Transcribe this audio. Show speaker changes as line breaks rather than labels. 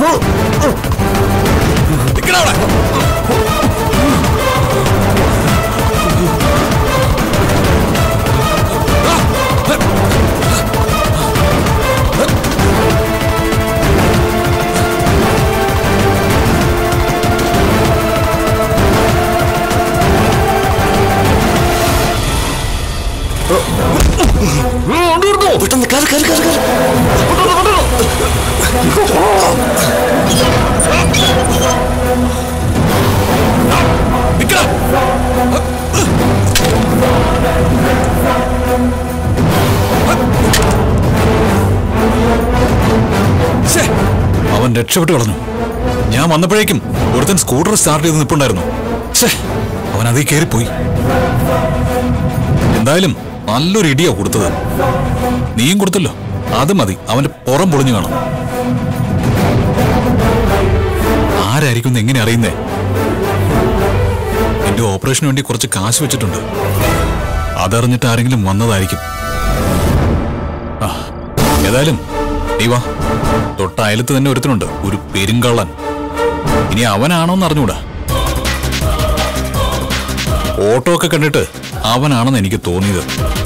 നിക്കടാ അവിടെ.
പെട്ടെന്ന് കയറി കയറി കയറി കയറി
നിക്കടാ. ശ്ശേ, അവൻ രക്ഷപ്പെട്ടു കളഞ്ഞു ഞാൻ വന്നപ്പോഴേക്കും ഒരുത്തൻ സ്കൂട്ടർ സ്റ്റാർട്ട് ചെയ്ത് നിൽപ്പുണ്ടായിരുന്നു ഛേ അവൻ അതിൽ കയറിപ്പോയി എന്തായാലും നല്ലൊരു ഇടിയാ കൊടുത്തത് നീയും കൊടുത്തല്ലോ അത് മതി അവന്റെ പുറം പൊളിഞ്ഞു കാണും ആരായിരിക്കും എന്ന് എങ്ങനെ അറിയുന്നേ എന്റെ ഓപ്പറേഷന് വേണ്ടി കുറച്ച് കാശ് വെച്ചിട്ടുണ്ട് അതറിഞ്ഞിട്ട് ആരെങ്കിലും വന്നതായിരിക്കും ആ, ഏതായാലും നീ വാ തൊട്ട അയലത്ത് തന്നെ ഒരുത്തനുണ്ട് ഒരു പെരുങ്കള്ളൻ ഇനി അവനാണോന്ന് അറിഞ്ഞൂടാ ഓട്ടോ ഒക്കെ കണ്ടിട്ട് അവനാണെന്ന് എനിക്ക് തോന്നിയത്